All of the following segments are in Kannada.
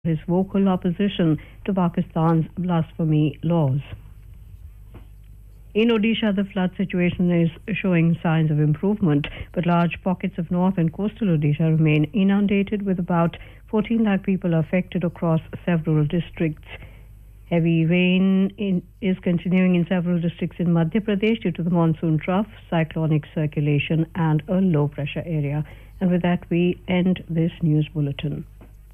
his vocal opposition to Pakistan's blasphemy laws. In Odisha, the flood situation is showing signs of improvement, but large pockets of north and coastal Odisha remain inundated, with about 14 lakh people affected across several districts. Heavy rain in, is continuing in several districts in Madhya Pradesh due to the monsoon trough, cyclonic circulation, and a low pressure area. And with that, we end this news bulletin.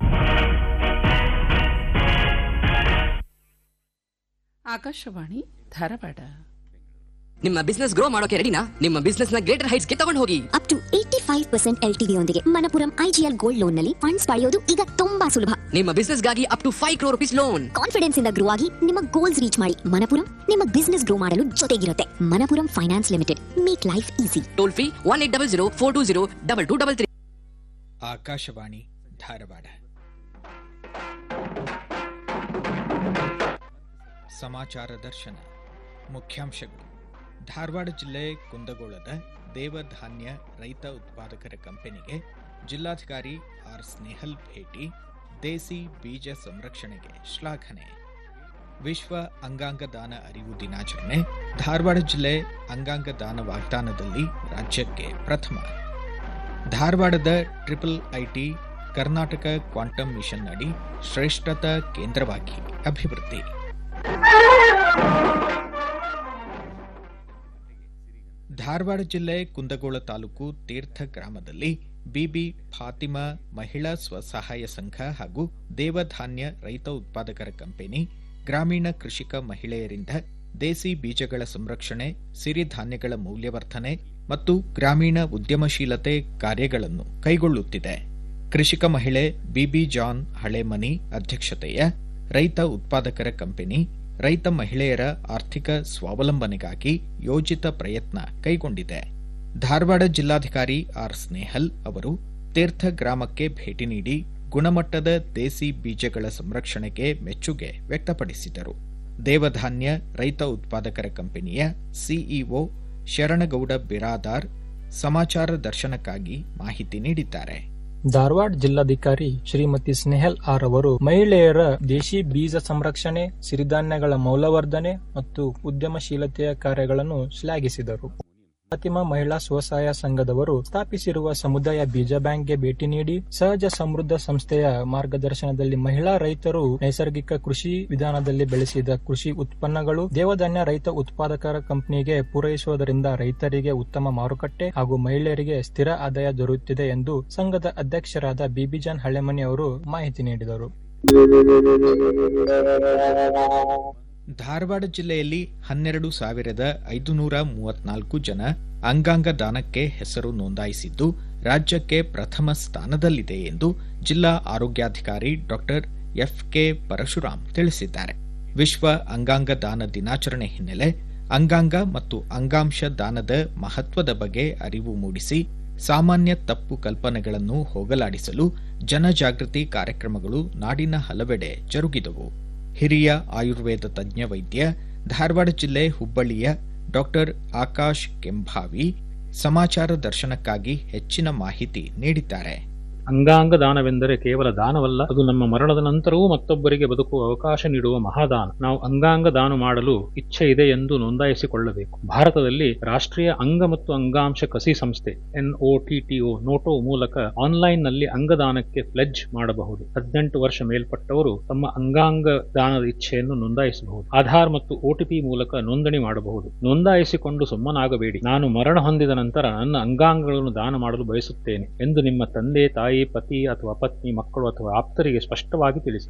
Akashvani Dharwad ನಿಮ್ಮ ಬಿಸ್ನೆಸ್ ಗ್ರೋ ಮಾಡೋಕೆ ರೆಡಿನಾ ನಿಮ್ಮ ಬಿಸ್ನೆಸ್ ನ ಗ್ರೇಟರ್ ಹೈಟ್ಸ್ ಗೆ ತಗೊಂಡು ಹೋಗಿ up to eighty five percent L T ಯೊಂದಿಗೆ ಮನಪುರಂ ಐಜಿಎಲ್ ಗೋಲ್ಡ್ ಲೋನ್ ನಲ್ಲಿ ಫಂಡ್ಸ್ ಪಡೆಯೋದು ಈಗ ತುಂಬಾ ಸುಲಭ ನಿಮ್ಮ ಬಿಸ್ನೆಸ್ ಗಾಗಿ up to five crore rupees loan confidence ಇಂದ ಗ್ರೋ ಆಗಿ ನಿಮ್ಮ ಗೋಲ್ಸ್ ರೀಚ್ ಮಾಡಿ ಮನಪುರಂ ನಿಮ್ಮ ಬಿಸ್ನೆಸ್ ಗ್ರೋ ಮಾಡಲು ಜೊತೆಗಿರುತ್ತೆ Manappuram finance limited make life easy toll free one eight double zero four two zero double two double three Akashvani Dharwad ಸಮಾಚಾರ ದರ್ಶನ ಮುಖ್ಯಾಂಶಗಳು ಧಾರವಾಡ ಜಿಲ್ಲೆ ಕುಂದಗೋಳದ ದೇವಧಾನ್ಯ ರೈತ ಉತ್ಪಾದಕರ ಕಂಪನಿಗೆ ಜಿಲ್ಲಾಧಿಕಾರಿ ಆರ್ ಸ್ನೇಹಲ್ ಭೇಟಿ ದೇಸಿ ಬೀಜ ಸಂರಕ್ಷಣೆಗೆ ಶ್ಲಾಘನೆ ವಿಶ್ವ ಅಂಗಾಂಗ ದಾನ ಅರಿವು ದಿನಾಚರಣೆ ಧಾರವಾಡ ಜಿಲ್ಲೆ ಅಂಗಾಂಗ ದಾನ ವಾಗ್ದಾನದಲ್ಲಿ ರಾಜ್ಯಕ್ಕೆ ಪ್ರಥಮ ಧಾರವಾಡದ triple IT Karnataka quantum mission ಅಡಿ ಶ್ರೇಷ್ಠತಾ ಕೇಂದ್ರವಾಗಿ ಅಭಿವೃದ್ಧಿ ಧಾರವಾಡ ಜಿಲ್ಲೆ ಕುಂದಗೋಳ ತಾಲೂಕು ತೀರ್ಥ ಗ್ರಾಮದಲ್ಲಿ ಬಿಬಿ ಫಾತಿಮಾ ಮಹಿಳಾ ಸ್ವಸಹಾಯ ಸಂಘ ಹಾಗೂ ದೇವಧಾನ್ಯ ರೈತ ಉತ್ಪಾದಕರ ಕಂಪನಿ ಗ್ರಾಮೀಣ ಕೃಷಿಕ ಮಹಿಳೆಯರಿಂದ ದೇಸಿ ಬೀಜಗಳ ಸಂರಕ್ಷಣೆ ಸಿರಿಧಾನ್ಯಗಳ ಮೌಲ್ಯವರ್ಧನೆ ಮತ್ತು ಗ್ರಾಮೀಣ ಉದ್ಯಮಶೀಲತೆ ಕಾರ್ಯಗಳನ್ನು ಕೈಗೊಳ್ಳುತ್ತಿದೆ ಕೃಷಿಕ ಮಹಿಳೆ ಬಿಬಿ ಜಾನ್ ಹಳೆಮನಿ ಅಧ್ಯಕ್ಷತೆಯ ರೈತ ಉತ್ಪಾದಕರ ಕಂಪನಿ ರೈತ ಮಹಿಳೆಯರ ಆರ್ಥಿಕ ಸ್ವಾವಲಂಬನೆಗಾಗಿ ಯೋಜಿತ ಪ್ರಯತ್ನ ಕೈಗೊಂಡಿದೆ ಧಾರವಾಡ ಜಿಲ್ಲಾಧಿಕಾರಿ ಆರ್ ಸ್ನೇಹಲ್ ಅವರು ತೀರ್ಥ ಗ್ರಾಮಕ್ಕೆ ಭೇಟಿ ನೀಡಿ ಗುಣಮಟ್ಟದ ದೇಸಿ ಬೀಜಗಳ ಸಂರಕ್ಷಣೆಗೆ ಮೆಚ್ಚುಗೆ ವ್ಯಕ್ತಪಡಿಸಿದರು ದೇವಧಾನ್ಯ ರೈತ ಉತ್ಪಾದಕರ ಕಂಪನಿಯ ಸಿಇಒ ಶರಣಗೌಡ ಬಿರಾದಾರ್ ಸಮಾಚಾರ ದರ್ಶನಕ್ಕಾಗಿ ಮಾಹಿತಿ ನೀಡಿದ್ದಾರೆ ಧಾರವಾಡ ಜಿಲ್ಲಾಧಿಕಾರಿ ಶ್ರೀಮತಿ ಸ್ನೇಹಲ್ ಆರ್ ಅವರು ಮಹಿಳೆಯರ ದೇಶಿ ಬೀಜ ಸಂರಕ್ಷಣೆ ಸಿರಿಧಾನ್ಯಗಳ ಮೌಲ್ಯವರ್ಧನೆ ಮತ್ತು ಉದ್ಯಮಶೀಲತೆಯ ಕಾರ್ಯಗಳನ್ನು ಶ್ಲಾಘಿಸಿದರು ಫಾತಿಮಾ ಮಹಿಳಾ ಸ್ವಸಹಾಯ ಸಂಘದವರು ಸ್ಥಾಪಿಸಿರುವ ಸಮುದಾಯ ಬೀಜ ಬ್ಯಾಂಕ್ಗೆ ಭೇಟಿ ನೀಡಿ ಸಹಜ ಸಮೃದ್ಧ ಸಂಸ್ಥೆಯ ಮಾರ್ಗದರ್ಶನದಲ್ಲಿ ಮಹಿಳಾ ರೈತರು ನೈಸರ್ಗಿಕ ಕೃಷಿ ವಿಧಾನದಲ್ಲಿ ಬೆಳೆಸಿದ ಕೃಷಿ ಉತ್ಪನ್ನಗಳು ದೇವಧಾನ್ಯ ರೈತ ಉತ್ಪಾದಕರ ಕಂಪನಿಗೆ ಪೂರೈಸುವುದರಿಂದ ರೈತರಿಗೆ ಉತ್ತಮ ಮಾರುಕಟ್ಟೆ ಹಾಗೂ ಮಹಿಳೆಯರಿಗೆ ಸ್ಥಿರ ಆದಾಯ ದೊರೆಯುತ್ತಿದೆ ಎಂದು ಸಂಘದ ಅಧ್ಯಕ್ಷರಾದ ಬಿಬಿಜಾನ್ ಹಳೆಮನಿ ಅವರು ಮಾಹಿತಿ ನೀಡಿದರು ಧಾರವಾಡ ಜಿಲ್ಲೆಯಲ್ಲಿ ಹನ್ನೆರಡು ಸಾವಿರದ ಐದುನೂರ ಮೂವತ್ನಾಲ್ಕು ಜನ ಅಂಗಾಂಗ ದಾನಕ್ಕೆ ಹೆಸರು ನೋಂದಾಯಿಸಿದ್ದು ರಾಜ್ಯಕ್ಕೆ ಪ್ರಥಮ ಸ್ಥಾನದಲ್ಲಿದೆ ಎಂದು ಜಿಲ್ಲಾ ಆರೋಗ್ಯಾಧಿಕಾರಿ ಡಾಕ್ಟರ್ ಎಫ್ಕೆ ಪರಶುರಾಮ್ ತಿಳಿಸಿದ್ದಾರೆ ವಿಶ್ವ ಅಂಗಾಂಗ ದಾನ ದಿನಾಚರಣೆ ಹಿನ್ನೆಲೆ ಅಂಗಾಂಗ ಮತ್ತು ಅಂಗಾಂಶ ದಾನದ ಮಹತ್ವದ ಬಗ್ಗೆ ಅರಿವು ಮೂಡಿಸಿ ಸಾಮಾನ್ಯ ತಪ್ಪು ಕಲ್ಪನೆಗಳನ್ನು ಹೋಗಲಾಡಿಸಲು ಜನಜಾಗೃತಿ ಕಾರ್ಯಕ್ರಮಗಳು ನಾಡಿನ ಹಲವೆಡೆ ಜರುಗಿದವು ಹಿರಿಯ ಆಯುರ್ವೇದ ತಜ್ಞ ವೈದ್ಯ ಧಾರವಾಡ ಜಿಲ್ಲೆ ಹುಬ್ಬಳ್ಳಿಯ ಡಾಕ್ಟರ್ ಆಕಾಶ್ ಕೆಂಭಾವಿ ಸಮಾಚಾರ ದರ್ಶನಕ್ಕಾಗಿ ಹೆಚ್ಚಿನ ಮಾಹಿತಿ ನೀಡಿದ್ದಾರೆ ಅಂಗಾಂಗ ದಾನವೆಂದರೆ ಕೇವಲ ದಾನವಲ್ಲ ಅದು ನಮ್ಮ ಮರಣದ ನಂತರವೂ ಮತ್ತೊಬ್ಬರಿಗೆ ಬದುಕುವ ಅವಕಾಶ ನೀಡುವ ಮಹಾದಾನ ನಾವು ಅಂಗಾಂಗ ದಾನ ಮಾಡಲು ಇಚ್ಛೆ ಇದೆ ಎಂದು ನೋಂದಾಯಿಸಿಕೊಳ್ಳಬೇಕು ಭಾರತದಲ್ಲಿ ರಾಷ್ಟ್ರೀಯ ಅಂಗ ಮತ್ತು ಅಂಗಾಂಶ ಕಸಿ ಸಂಸ್ಥೆ ಎನ್ಒಟಿಟಿಒ ನೋಟೋ ಮೂಲಕ ಆನ್ಲೈನ್ ನಲ್ಲಿ ಅಂಗದಾನಕ್ಕೆ ಫ್ಲೆಡ್ಜ್ ಮಾಡಬಹುದು ಹದಿನೆಂಟು ವರ್ಷ ಮೇಲ್ಪಟ್ಟವರು ತಮ್ಮ ಅಂಗಾಂಗ ದಾನದ ಇಚ್ಛೆಯನ್ನು ನೋಂದಾಯಿಸಬಹುದು ಆಧಾರ್ ಮತ್ತು ಒಟಿಪಿ ಮೂಲಕ ನೋಂದಣಿ ಮಾಡಬಹುದು ನೋಂದಾಯಿಸಿಕೊಂಡು ಸುಮ್ಮನಾಗಬೇಡಿ ನಾನು ಮರಣ ಹೊಂದಿದ ನಂತರ ನನ್ನ ಅಂಗಾಂಗಗಳನ್ನು ದಾನ ಮಾಡಲು ಬಯಸುತ್ತೇನೆ ಎಂದು ನಿಮ್ಮ ತಂದೆ ತಾಯಿ ಪತಿ ಅಥವಾ ಪತ್ನಿ ಮಕ್ಕಳು ಅಥವಾ ಆಪ್ತರಿಗೆ ಸ್ಪಷ್ಟವಾಗಿ ತಿಳಿಸಿ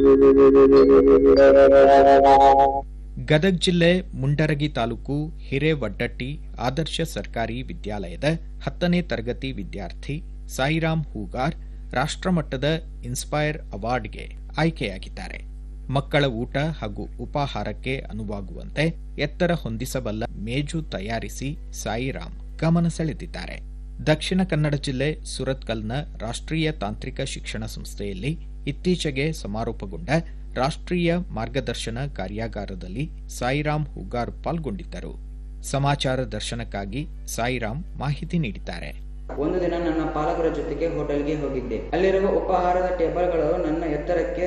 ಗದಗ್ ಜಿಲ್ಲೆ ಮುಂಡರಗಿ ತಾಲೂಕು ಹಿರೇವಡ್ಡಟ್ಟಿ ಆದರ್ಶ ಸರ್ಕಾರಿ ವಿದ್ಯಾಲಯದ ಹತ್ತನೇ ತರಗತಿ ವಿದ್ಯಾರ್ಥಿ ಸಾಯಿರಾಮ್ ಹೂಗಾರ್ ರಾಷ್ಟ್ರಮಟ್ಟದ ಇನ್ಸ್ಪೈರ್ ಅವಾರ್ಡ್ಗೆ ಆಯ್ಕೆಯಾಗಿದ್ದಾರೆ ಮಕ್ಕಳ ಊಟ ಹಾಗೂ ಉಪಾಹಾರಕ್ಕೆ ಅನುವಾಗುವಂತೆ ಎತ್ತರ ಹೊಂದಿಸಬಲ್ಲ ಮೇಜು ತಯಾರಿಸಿ ಸಾಯಿರಾಮ್ ಗಮನ ಸೆಳೆದಿದ್ದಾರೆ ದಕ್ಷಿಣ ಕನ್ನಡ ಜಿಲ್ಲೆ ಸುರತ್ಕಲ್ನ ರಾಷ್ಟ್ರೀಯ ತಾಂತ್ರಿಕ ಶಿಕ್ಷಣ ಸಂಸ್ಥೆಯಲ್ಲಿ ಇತ್ತೀಚೆಗೆ ಸಮಾರೋಪಗೊಂಡ ರಾಷ್ಟ್ರೀಯ ಮಾರ್ಗದರ್ಶನ ಕಾರ್ಯಾಗಾರದಲ್ಲಿ ಸಾಯಿರಾಮ್ ಹುಗಾರ್ ಪಾಲ್ಗೊಂಡಿದ್ದರು ಸಮಾಚಾರ ದರ್ಶನಕ್ಕಾಗಿ ಸಾಯಿರಾಮ್ ಮಾಹಿತಿ ನೀಡಿದ್ದಾರೆ ಒಂದು ದಿನ ನನ್ನ ಪಾಲಕರ ಜೊತೆಗೆ ಹೋಟೆಲ್ಗೆ ಹೋಗಿದ್ದೆ ಅಲ್ಲಿರುವ ಉಪಹಾರದ ಟೇಬಲ್ಗಳು ನನ್ನ ಎತ್ತರಕ್ಕೆ